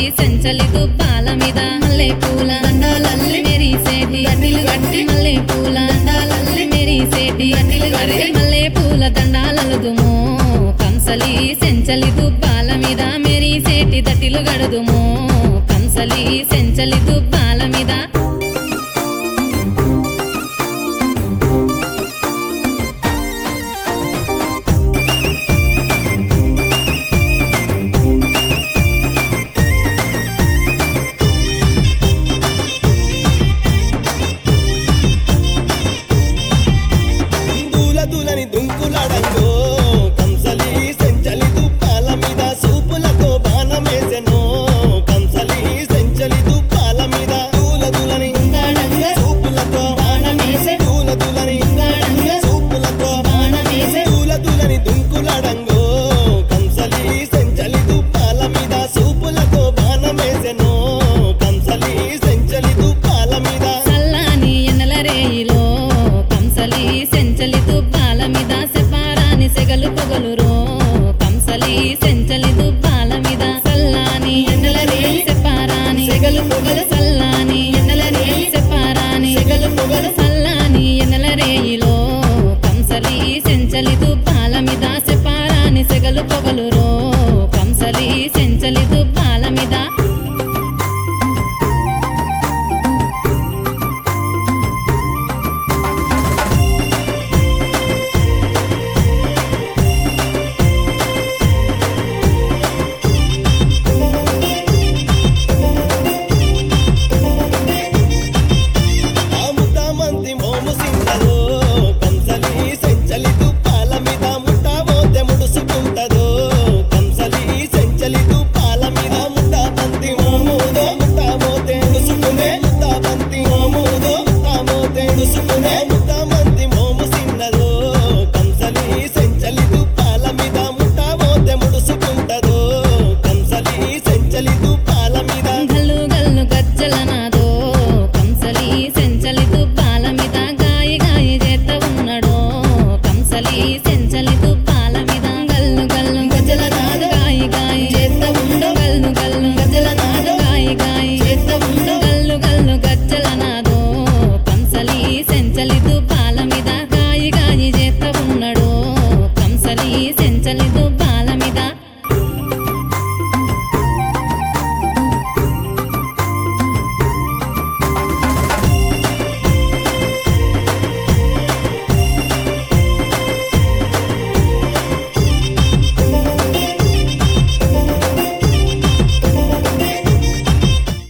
సెంచలి దుబ్బాల మీద మల్లె పూల దండాలల్లి మెరిసేటి గడ్డిలు గట్టి మల్లె పూల దండాలల్లి మెరిసేటి గడ్డిలు గట్టి మల్లె పూల దండాలలుదుమో కంసలి సెంచలి దుబ్బాల మీద మెరిసేటి దట్టిలు గడుదుమో కంసలి సెంచలి దుబ్బాల మీద దూల దూలని దుంకులాడంగో కంసలి సెంచలి దుప్పాల మీద సూపులతో బాణమేసెనో కంసలి సెంచలి దుప్పాల మీద దూల దూలని ఉంగాడంగా సూపులతో బాణమేసె. దూల దూలని ఉంగాడంగా సూపులతో బాణమేసె. దూల దూలని దుంకులాడంగో కంసలి సెంచలి దుప్పాల మీద సూపులతో బాణమేసెనో కంసలి సెంచలి దుప్పాల మీద సల్లాని ఎన్నెల రేయిలో కంసలి సెంచలి దుబ్బాల మీద సెపారాని సెగలు పొగలురో కంసలి సెంచలి దుబ్బాల మీద సల్లాని ఎన్నెల రేయి సెపారాని సెగలు పొగలు సల్లాని ఎన్నెల రేయి సెపారాని సెగలు పొగలు సల్లాని ఎన్నెల రేయిలో కంసలి సెంచలి దుబ్బాల మీద సెపారాని సెగలు పొగలురో కంసలి సెంచలి దుబ్బాల మీద ఆ ముద్దామంతి మోము సింగలో కంసలి సెంచలి తుప్పాల మీద ముట్టాబోతే ముడుసుకుంటదో కంసలి సెంచలి తుప్పాల మీద ముట్టాబంతి మోముదో ముట్టాబోతే ముడుసుకునే ముట్టాబంతి మోముదో ముట్టాబోతే ముడుసుకునే ముద్దామంతి మోము సింగలో కంసలి సెంచలి తుప్పాల మీద ముట్టాబోతే ముడుసుకుంటదో కంసలి సెంచలి తుప్పాల మీద గల్లు గల్లు గజ్జల నాదో కంసలి సెంచలి దుబ్బాల మీద గాయి గాయి చేత ఉన్నాడో కంసలి సెంచలి దుబ్బాల మీద గల్లు గల్లు గజ్జల నాదు గాయి గాయి చేత ఉండో గల్లు గల్లు గజ్జల నాదు గాయి గాయి చేత ఉండో గల్లు గల్లు గజ్జల నాదో కంసలి సెంచలి దుబ్బాల మీద